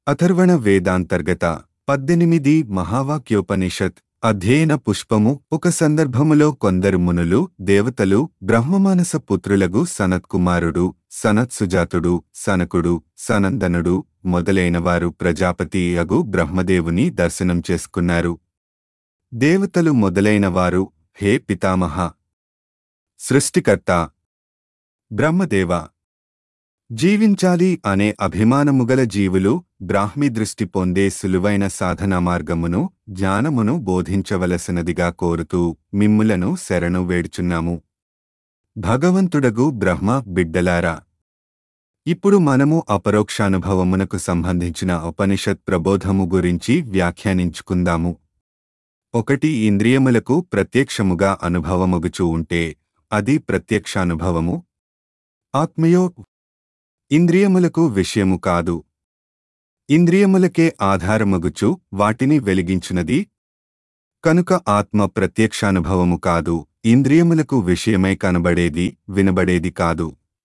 అథర్వణ వేదాంతర్గత పద్దెనిమిది మహావాక్యోపనిషత్ అధ్యయన పుష్పము ఒక సందర్భములో కొందరు మునులు దేవతలు బ్రహ్మమానస పుత్రులగు సనత్కుమారుడు సనత్సుజాతుడు సనకుడు సనందనుడు మొదలైనవారు ప్రజాపతి అగు బ్రహ్మదేవుని దర్శనం చేసుకున్నారు దేవతలు మొదలైనవారు హే పితామహ సృష్టికర్త బ్రహ్మదేవ జీవించాలి అనే అభిమానముగల జీవులు బ్రాహ్మి దృష్టి పొందే సులువైన సాధనా మార్గమును జ్ఞానమును బోధించవలసినదిగా కోరుతూ మిమ్ములను శరణు వేడుచున్నాము భగవంతుడగు బ్రహ్మ బిడ్డలారా ఇప్పుడు మనము అపరోక్షానుభవమునకు సంబంధించిన ఉపనిషత్ ప్రబోధము గురించి వ్యాఖ్యానించుకుందాము ఒకటి ఇంద్రియములకు ప్రత్యక్షముగా అనుభవమగుచూ ఉంటే అది ప్రత్యక్షానుభవము ఆత్మయో ఇంద్రియములకు విషయము కాదు ఇంద్రియములకే ఆధారమగుచు వాటిని వెలిగించునది కనుక ఆత్మ ప్రత్యక్షానుభవము కాదు ఇంద్రియములకు విషయమై కనబడేది వినబడేది కాదు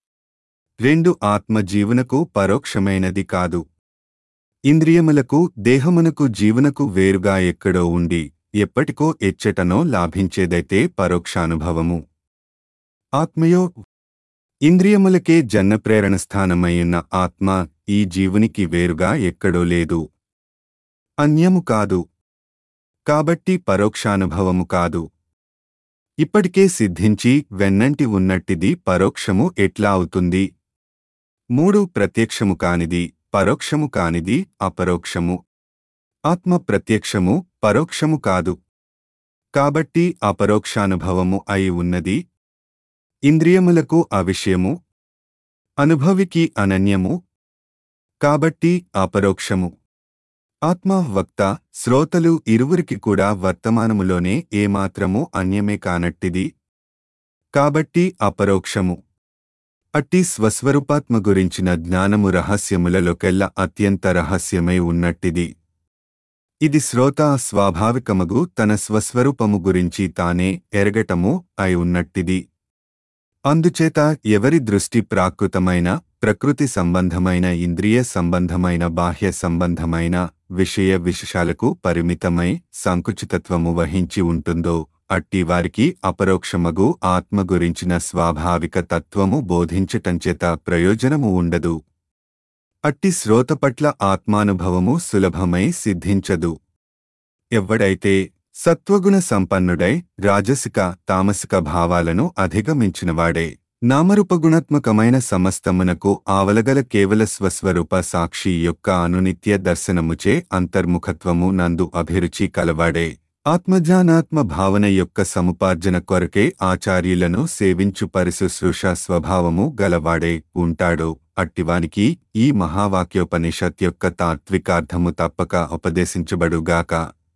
రెండు ఆత్మ జీవునకు పరోక్షమైనది కాదు ఇంద్రియములకు దేహమునకు జీవునకు వేరుగా ఎక్కడో ఉండి ఎప్పటికో ఎచ్చటనో లాభించేదైతే పరోక్షానుభవము ఆత్మయో ఇంద్రియములకే జన్మప్రేరణ స్థానమయ్యున్న ఆత్మ ఈ జీవునికి వేరుగా ఎక్కడో లేదు అన్యము కాదు కాబట్టి పరోక్షానుభవము కాదు ఇప్పటికే సిద్ధించి వెన్నంటి ఉన్నట్టిది పరోక్షము ఎట్లా అవుతుంది మూడు ప్రత్యక్షము కానిది పరోక్షము కానిది అపరోక్షము ఆత్మ ప్రత్యక్షము పరోక్షము కాదు కాబట్టి అపరోక్షానుభవము అయి ఉన్నది ఇంద్రియములకు అవిషయము అనుభవికి అనన్యము కాబట్టి అపరోక్షము ఆత్మ వక్త శ్రోతలు ఇరువురికి కూడా వర్తమానములోనే ఏమాత్రము అన్యమే కానట్టిది కాబట్టి అపరోక్షము అట్టి స్వస్వరూపాత్మ గురించిన జ్ఞానము రహస్యములలోకెల్ల అత్యంత రహస్యమై ఉన్నట్టిది ఇది శ్రోత స్వాభావికమగు తన స్వస్వరూపము గురించి తానే ఎరగటము అయి ఉన్నట్టిది అందుచేత ఎవరి దృష్టి ప్రాకృతమైన ప్రకృతి సంబంధమైన ఇంద్రియ సంబంధమైన బాహ్య సంబంధమైన విషయ విశేషాలకు పరిమితమై సంకుచితత్వము వహించి ఉంటుందో అట్టి వారికి అపరోక్షమగు ఆత్మ గురించిన స్వాభావిక తత్వము బోధించటంచేత ప్రయోజనము ఉండదు అట్టి శ్రోత పట్ల ఆత్మానుభవము సులభమై సిద్ధించదు ఎవ్వడైతే సత్వగుణ సంపన్నుడై రాజసిక తామసిక భావాలను అధిగమించినవాడే నామరూపగుణాత్మకమైన సమస్తమునకు ఆవలగల కేవల స్వస్వరూప సాక్షి యొక్క అనునిత్య దర్శనముచే అంతర్ముఖత్వము నందు అభిరుచి కలవాడే ఆత్మజ్ఞానాత్మ భావన యొక్క సముపార్జన కొరకే ఆచార్యులను సేవించు పరిశుశ్రూష స్వభావము గలవాడే ఉంటాడు అట్టివానికి ఈ మహావాక్యోపనిషత్ యొక్క తాత్వికార్థము తప్పక ఉపదేశించబడుగాక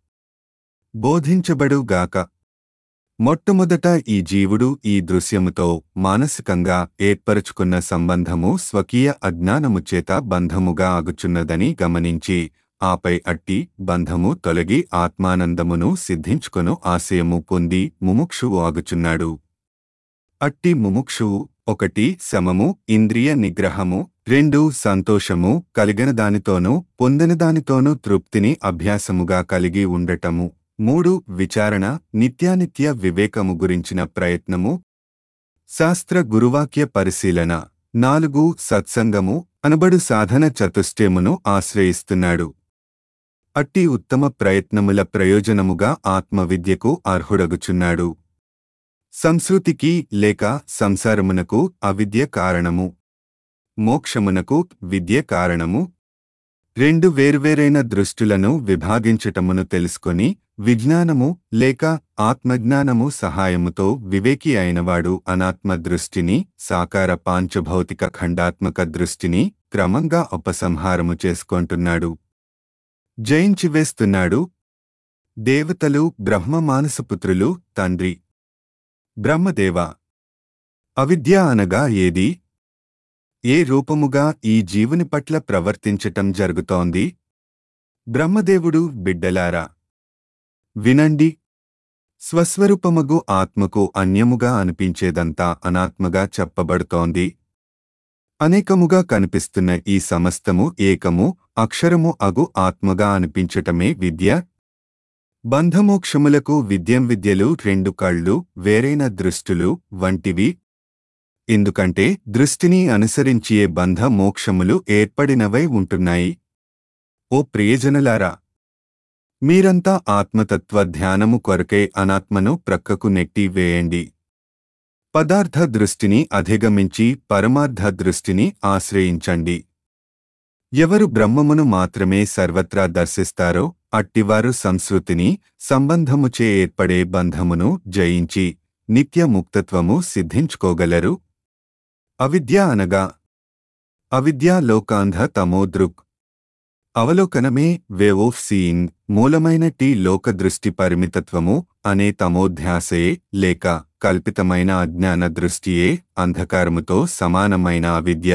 బోధించబడుగాక మొట్టమొదట ఈ జీవుడు ఈ దృశ్యముతో మానసికంగా ఏర్పరుచుకున్న సంబంధము స్వకీయ అజ్ఞానము చేత బంధముగా ఆగుచున్నదని గమనించి ఆపై అట్టి బంధము తొలగి ఆత్మానందమును సిద్ధించుకొను ఆశయము పొంది ముముక్షువు ఆగుచున్నాడు అట్టి ముముక్షువు ఒకటి శమము ఇంద్రియ నిగ్రహము రెండు సంతోషము కలిగిన దానితోనూ పొందిన దానితోనూ తృప్తిని అభ్యాసముగా కలిగి ఉండటము మూడు విచారణ నిత్యానిత్య వివేకము గురించిన ప్రయత్నము శాస్త్ర గురువాక్య పరిశీలన నాలుగు సత్సంగము అనబడు సాధన చతుష్టయమును ఆశ్రయిస్తున్నాడు అట్టి ఉత్తమ ప్రయత్నముల ప్రయోజనముగా ఆత్మవిద్యకు అర్హుడగుచున్నాడు సంస్కృతికి లేక సంసారమునకు అవిద్య కారణము మోక్షమునకు విద్య కారణము రెండు వేర్వేరైన దృష్టులను విభాగించటమును తెలుసుకొని విజ్ఞానము లేక ఆత్మజ్ఞానము సహాయముతో వివేకి అయినవాడు అనాత్మ దృష్టిని సాకార పాంచభౌతిక ఖండాత్మక దృష్టిని క్రమంగా ఉపసంహారము చేసుకొంటున్నాడు జయించివేస్తున్నాడు దేవతలు బ్రహ్మ మానసపుత్రులు తండ్రి బ్రహ్మదేవ అవిద్య అనగా ఏది ఏ రూపముగా ఈ జీవుని పట్ల ప్రవర్తించటం జరుగుతోంది బ్రహ్మదేవుడు బిడ్డలారా వినండి స్వస్వరూపమగు ఆత్మకు అన్యముగా అనిపించేదంతా అనాత్మగా చెప్పబడుతోంది అనేకముగా కనిపిస్తున్న ఈ సమస్తము ఏకము అక్షరము అగు ఆత్మగా అనిపించటమే విద్య బంధమోక్షములకు విద్యం విద్యలు రెండు కళ్ళు వేరైన దృష్టులు వంటివి ఎందుకంటే దృష్టిని అనుసరించియే బంధ మోక్షములు ఏర్పడినవై ఉంటున్నాయి ఓ ప్రియజనులారా మీరంతా ఆత్మతత్వ ధ్యానము కొరకే అనాత్మను ప్రక్కకు నెట్టి వేయండి పదార్థ దృష్టిని అధిగమించి పరమార్థ దృష్టిని ఆశ్రయించండి ఎవరు బ్రహ్మమును మాత్రమే సర్వత్రా దర్శిస్తారో అట్టివారు సంస్కృతిని సంబంధముచే ఏర్పడే బంధమును జయించి నిత్య ముక్తత్వము సిద్ధించుకోగలరు అవిద్య అనగా అవిద్యా లోకాంధ తమోదృక్ అవలోకనమే వే ఆఫ్ సీయింగ్ మూలమైన టీ లోకదృష్టి పరిమితత్వము అనే తమోధ్యాసయే లేక కల్పితమైన అజ్ఞాన దృష్టియే అంధకారముతో సమానమైన అవిద్య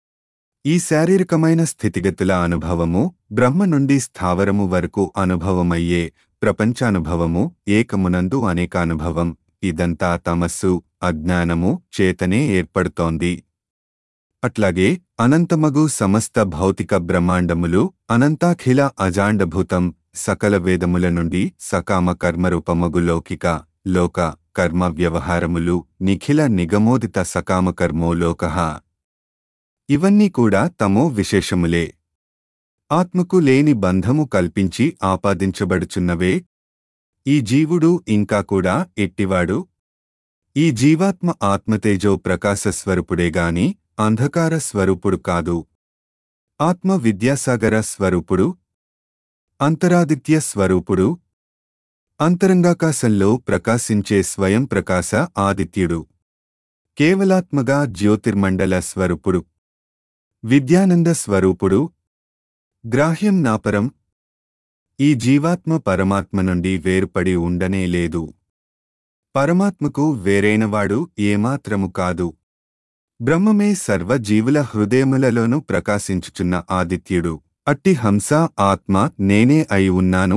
ఈ శారీరకమైన స్థితిగతుల అనుభవము బ్రహ్మ నుండి స్థావరము వరకు అనుభవమయ్యే ప్రపంచానుభవము ఏకమునందు అనేకానుభవం ఇదంతా తమస్సు అజ్ఞానము చేతనే ఏర్పడుతోంది అట్లాగే అనంతమగు సమస్త భౌతిక బ్రహ్మాండములు అనంతాఖిల అజాండభూతం సకల వేదముల నుండి సకామ కర్మరూపమగు లౌకిక లోక కర్మ వ్యవహారములు నిఖిల నిగమోదిత సకామ కర్మో లోకః ఇవన్నీ కూడా తమో విశేషములే ఆత్మకు లేని బంధము కల్పించి ఆపాదించబడుచున్నవే ఈ జీవుడు ఇంకా కూడా ఎట్టివాడు ఈ జీవాత్మ ఆత్మతేజో ప్రకాశ స్వరూపుడే గాని అంధకార స్వరూపుడు కాదు ఆత్మ విద్యాసాగర స్వరూపుడు అంతరాదిత్య స్వరూపుడు అంతరంగాకాశంలో ప్రకాశించే స్వయం ప్రకాశ ఆదిత్యుడు కేవలాత్మగా జ్యోతిర్మండల స్వరూపుడు విద్యానంద స్వరూపుడు గ్రాహ్యం నాపరం ఈ జీవాత్మ పరమాత్మ నుండి వేరుపడి ఉండనే లేదు పరమాత్మకు వేరైనవాడు ఏమాత్రము కాదు బ్రహ్మమే సర్వ జీవుల హృదయములలోనూ ప్రకాశించుచున్న ఆదిత్యుడు అట్టి హంస ఆత్మ నేనే అయి ఉన్నాను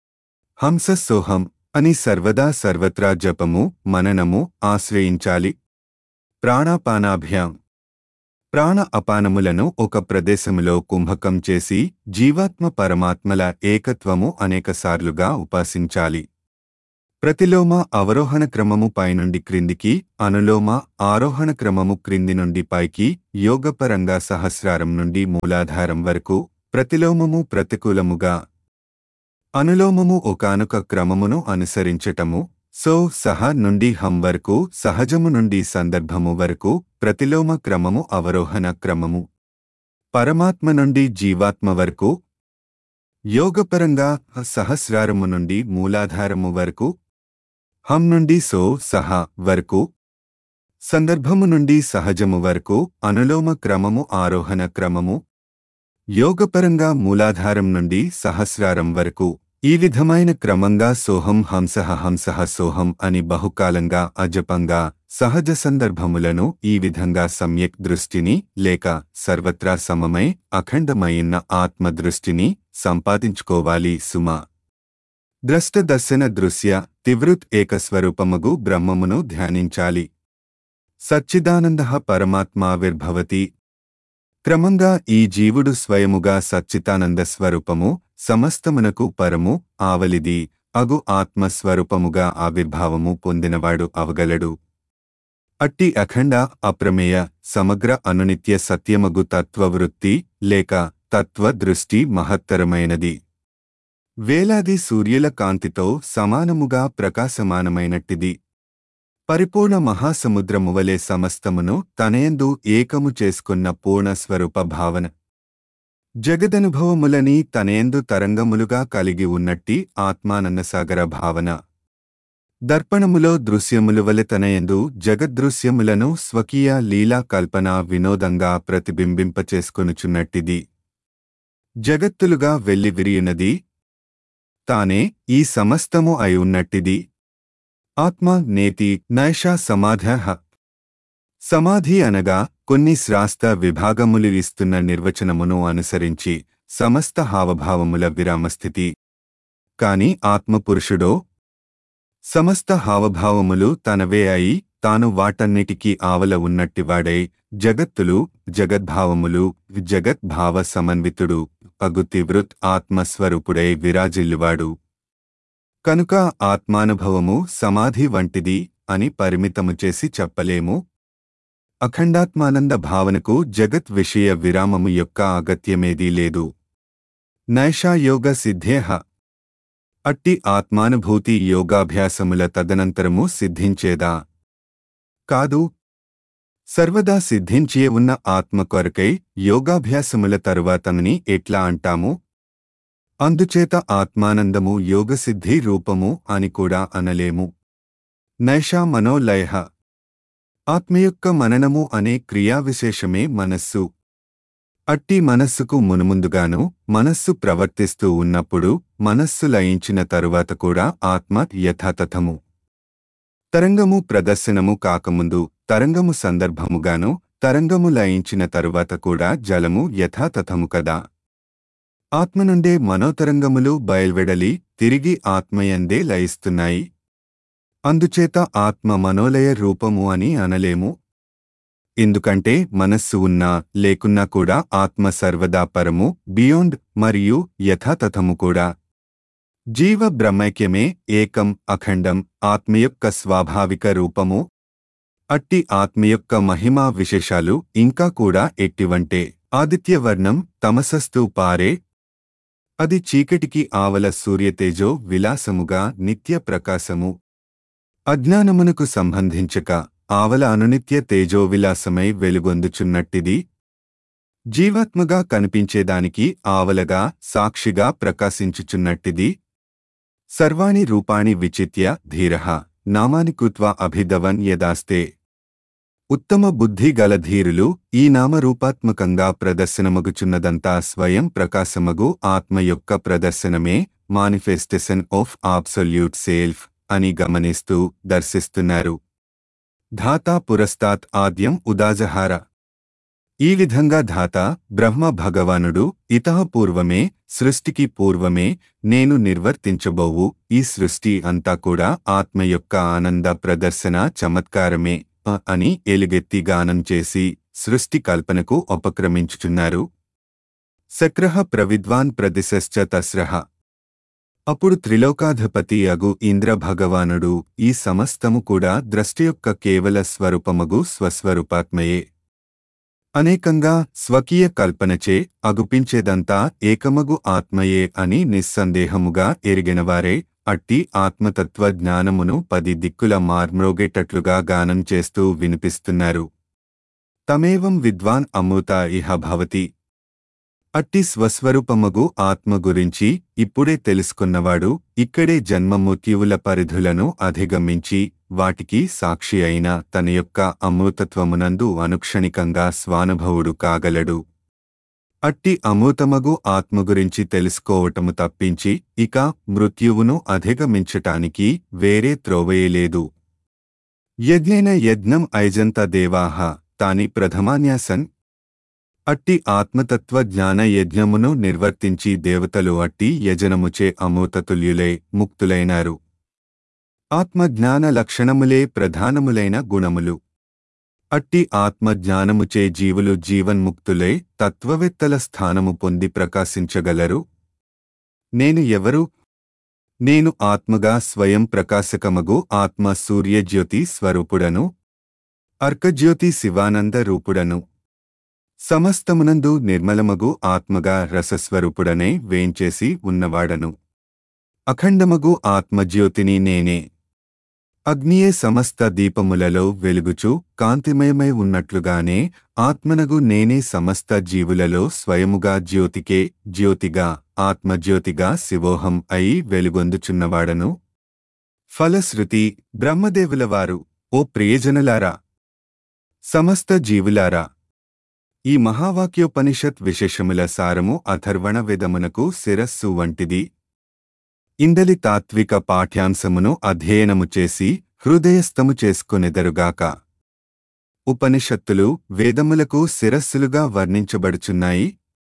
హంస సోహం అని సర్వదా సర్వత్రా జపము మననము ఆశ్రయించాలి ప్రాణాపానాభ్యాం ప్రాణ అపానములను ఒక ప్రదేశములో కుంభకం చేసి జీవాత్మ పరమాత్మల ఏకత్వము అనేకసార్లుగా ఉపాసించాలి ప్రతిలోమ అవరోహణ క్రమము పైనుండి క్రిందికి అనులోమ ఆరోహణ క్రమము క్రింది నుండి పైకి యోగపరంగా సహస్రారం నుండి మూలాధారం వరకు ప్రతిలోమము ప్రతికూలముగా అనులోమము ఒకానొక క్రమమును అనుసరించటము సో సహ నుండి హం వరకు సహజము నుండి సందర్భము వరకు ప్రతిలోమ క్రమము అవరోహణ క్రమము పరమాత్మ నుండి జీవాత్మ వరకు యోగపరంగా సహస్రారము నుండి మూలాధారము వరకు హం నుండి సో సహ వరకు సందర్భము నుండి సహజము వరకు అనులోమ క్రమము ఆరోహణ క్రమము యోగపరంగా మూలాధారం నుండి సహస్రారం వరకు ఈ విధమైన క్రమంగా సోహం హంసః హంసః సోహం అని బహుకాలంగా అజపంగా సహజ సందర్భములను ఈ విధంగా సమ్యక్ దృష్టిని లేక సర్వత్రా సమమై అఖండమైన ఆత్మదృష్టిని సంపాదించుకోవాలి సుమా ద్రష్ట దర్శన దృశ్య తివృత్ ఏకస్వరూపమగు బ్రహ్మమును ధ్యానించాలి సచ్చిదానంద పరమాత్మావిర్భవతి క్రమంగా ఈ జీవుడు స్వయముగా సచ్చితానంద స్వరూపము సమస్తమునకు పరము ఆవలిది అగు ఆత్మస్వరూపముగా ఆవిర్భావము పొందినవాడు అవగలడు అట్టి అఖండ అప్రమేయ సమగ్ర అనునిత్య సత్యమగు తత్వవృత్తి లేక తత్వదృష్టి మహత్తరమైనది వేలాది సూర్యుల కాంతితో సమానముగా ప్రకాశమానమైనట్టిది పరిపూర్ణ మహాసముద్రమువలే సమస్తమును తనయందు ఏకము చేసుకున్న పూర్ణస్వరూప భావన జగదనుభవములని తనయందు తరంగములుగా కలిగి ఉన్నట్టి ఆత్మానందసాగర భావన దర్పణములో దృశ్యములు వలె తనయందు జగద్దృశ్యములను స్వకీయ లీలా కల్పన వినోదంగా ప్రతిబింబింపచేసుకొనుచున్నట్టిది జగత్తులుగా వెళ్లి విరియునది తానే ఈ సమస్తము అయి ఉన్నట్టిది ఆత్మ నేతి నైషా సమాధ సమాధి అనగా కొన్ని శ్రాస్త విభాగములు ఇస్తున్న నిర్వచనమును అనుసరించి సమస్త హావభావముల విరామస్థితి కాని ఆత్మపురుషుడో సమస్త హావభావములు తనవే అయి తాను వాటన్నిటికీ ఆవల ఉన్నట్టివాడై జగత్తులు జగద్భావములు జగద్భావ సమన్వితుడు అగు తివృత్ ఆత్మస్వరూపుడై విరాజిల్లువాడు కనుక ఆత్మానుభవము సమాధి వంటిది అని పరిమితము చేసి చెప్పలేము అఖండాత్మానంద భావనకు జగత్ విషయ విరామము యొక్క అగత్యమేదీ లేదు నైషాయోగ సిద్ధేహ అట్టి ఆత్మానుభూతి యోగాభ్యాసముల తదనంతరము సిద్ధించేదా కాదు సర్వదా సిద్ధించే ఉన్న ఆత్మ కొరకై యోగాభ్యాసముల తరువాతమని ఎట్లా అంటాము అందుచేత ఆత్మానందము యోగసిద్ధి రూపము అని కూడా అనలేము నైషా మనోలయ ఆత్మ యొక్క మననము అనే క్రియావిశేషమే మనస్సు అట్టి మనస్సుకు మునుముందుగాను మనస్సు ప్రవర్తిస్తూ ఉన్నప్పుడు మనస్సు లయించిన తరువాత కూడా ఆత్మ యథాతథము తరంగము ప్రదర్శనము కాకముందు తరంగము సందర్భముగాను తరంగము లయించిన తరువాత కూడా జలము యథాతథము కదా ఆత్మ నుండే మనోతరంగములు బయల్వెడలి తిరిగి ఆత్మయందే లయిస్తున్నాయి అందుచేత ఆత్మ మనోలయ రూపము అని అనలేము ఎందుకంటే మనస్సు ఉన్నా లేకున్నా కూడా ఆత్మ సర్వదా పరము బియాండ్ మరియు యథాతథము కూడా జీవ బ్రహ్మైక్యమే ఏకం అఖండం ఆత్మ యొక్క స్వాభావిక రూపము అట్టి ఆత్మ యొక్క మహిమా విశేషాలు ఇంకా కూడా ఎట్టివంటే ఆదిత్యవర్ణం తమసస్తూ పారే అది చీకటికి ఆవల సూర్యతేజో విలాసముగా నిత్య ప్రకాశము అజ్ఞానమునకు సంబంధించక ఆవల అనునిత్య తేజోవిలాసమై వెలుగొందుచున్నట్టిది జీవాత్మగా కనిపించేదానికి ఆవలగా సాక్షిగా ప్రకాశించుచున్నట్టిది సర్వాణి రూపాణి విచిత్య ధీర నామాని కృత్వా అభిధవన్ యదాస్తే ఉత్తమ బుద్ధి గల ధీరులు ఈ నామరూపాత్మకంగా ప్రదర్శనమగుచున్నదంతా స్వయం ప్రకాశమగు ఆత్మ యొక్క ప్రదర్శనమే మానిఫెస్టేషన్ ఆఫ్ ఆబ్సొల్యూట్ సెల్ఫ్ అని గమనిస్తూ దర్శిస్తున్నారు ధాతా పురస్తాత్ ఆద్యం ఉదాజహార ఈ విధంగా ధాత బ్రహ్మ భగవానుడు ఇతః పూర్వమే సృష్టికి పూర్వమే నేను నిర్వర్తించబోవు ఈ సృష్టి అంతా కూడా ఆత్మ యొక్క ఆనంద ప్రదర్శన చమత్కారమే అ అని ఎలుగెత్తి గానం చేసి సృష్టి కల్పనకు ఉపక్రమించుచున్నారు సక్రహ ప్రవిద్వాన్ ప్రదిశశ్చ తస్రహ అప్పుడు త్రిలోకాధిపతి అగు ఇంద్ర భగవానుడు ఈ సమస్తము కూడా ద్రష్టి యొక్క కేవల స్వరూపమగు స్వస్వరూపాత్మయే అనేకంగా స్వకీయ కల్పనచే అగుపించేదంతా ఏకమగు ఆత్మయే అని నిస్సందేహముగా ఎరిగినవారే అట్టి ఆత్మతత్వ జ్ఞానమును పది దిక్కుల మార్మ్రోగేటట్లుగా గానం చేస్తూ వినిపిస్తున్నారు తమేవం విద్వాన్ అమృత ఇహ భవతి అట్టి స్వస్వరూపమగు ఆత్మ గురించి ఇప్పుడే తెలుసుకున్నవాడు ఇక్కడే జన్మమృత్యువుల పరిధులను అధిగమించి వాటికి సాక్షి అయిన తన యొక్క అమృతత్వమునందు అనుక్షణికంగా స్వానుభవుడు కాగలడు అట్టి అమృతమగు ఆత్మ గురించి తెలుసుకోవటము తప్పించి ఇక మృత్యువును అధిగమించటానికి వేరే త్రోవయేలేదు యజ్ఞేన యజ్ఞం ఐజంత దేవాహ తాని ప్రథమాన్యాసన్ అట్టి ఆత్మతత్వ జ్ఞాన యజ్ఞమును నిర్వర్తించి దేవతలు అట్టి యజనముచే అమృతతుల్యులై ముక్తులైనారు ఆత్మజ్ఞాన లక్షణములే ప్రధానములైన గుణములు అట్టి ఆత్మజ్ఞానముచే జీవులు జీవన్ముక్తులై తత్వవేత్తల స్థానము పొంది ప్రకాశించగలరు నేను ఎవరు నేను ఆత్మగా స్వయం ప్రకాశకమగు ఆత్మ సూర్యజ్యోతి స్వరూపుడను అర్కజ్యోతి శివానంద రూపుడను సమస్తమునందు నిర్మలమగు ఆత్మగా రసస్వరూపుడనే వేంచేసి ఉన్నవాడను అఖండమగు ఆత్మజ్యోతిని నేనే అగ్నియే సమస్త దీపములలో వెలుగుచు కాంతిమయమై ఉన్నట్లుగానే ఆత్మనగు నేనే సమస్త జీవులలో స్వయముగా జ్యోతికే జ్యోతిగా ఆత్మజ్యోతిగా శివోహం అయి వెలుగొందుచున్నవాడను ఫలశ్రుతి బ్రహ్మదేవులవారు ఓ ప్రియజనులారా సమస్త జీవులారా ఈ మహావాక్యోపనిషత్ విశేషముల సారము అథర్వణ వేదమునకు శిరస్సు వంటిది ఇందలి తాత్విక పాఠ్యాంశమును అధ్యయనము చేసి హృదయస్థము చేసుకొనెదరుగాక ఉపనిషత్తులు వేదములకు శిరస్సులుగా వర్ణించబడుచున్నాయి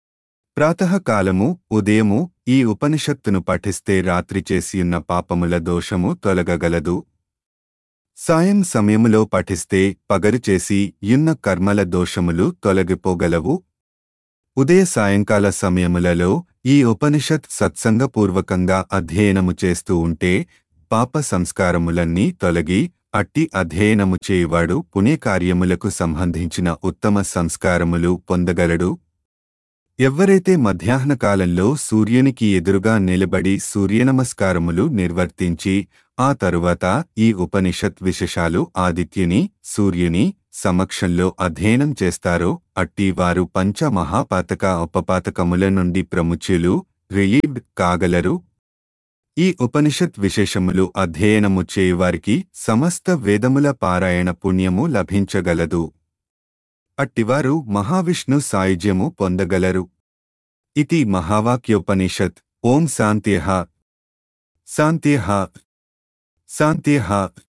ప్రాతకాలము ఉదయము ఈ ఉపనిషత్తును పఠిస్తే రాత్రి చేసియున్న పాపముల దోషము తొలగగలదు సాయం సమయములో పఠిస్తే పగరు చేసి యున్న కర్మల దోషములు తొలగిపోగలవు ఉదయ సాయంకాల సమయములలో ఈ ఉపనిషత్ సత్సంగపూర్వకంగా అధ్యయనము చేస్తూ ఉంటే పాప సంస్కారములన్నీ తొలగి అట్టి అధ్యయనము చేయువాడు పుణ్యకార్యములకు సంబంధించిన ఉత్తమ సంస్కారములు పొందగలడు ఎవ్వరైతే మధ్యాహ్న కాలంలో సూర్యునికి ఎదురుగా నిలబడి సూర్యనమస్కారములు నిర్వర్తించి ఆ తరువాత ఈ ఉపనిషత్ విశేషాలు ఆదిత్యుని సూర్యుని సమక్షంలో అధ్యయనం చేస్తారో అట్టి వారు పంచ మహాపాతక ఉపపాతకముల నుండి ప్రముచ్యులు రిలీబ్డ్ కాగలరు ఈ ఉపనిషత్ విశేషములు అధ్యయనము చేయువారికి సమస్త వేదముల పారాయణ పుణ్యము లభించగలదు అట్టివారు మహావిష్ణు సాయుజ్యము పొందగలరు ఇతి మహావాక్యోపనిషత్ ఓం శాంత్యః శాంత్యః శాంత్యః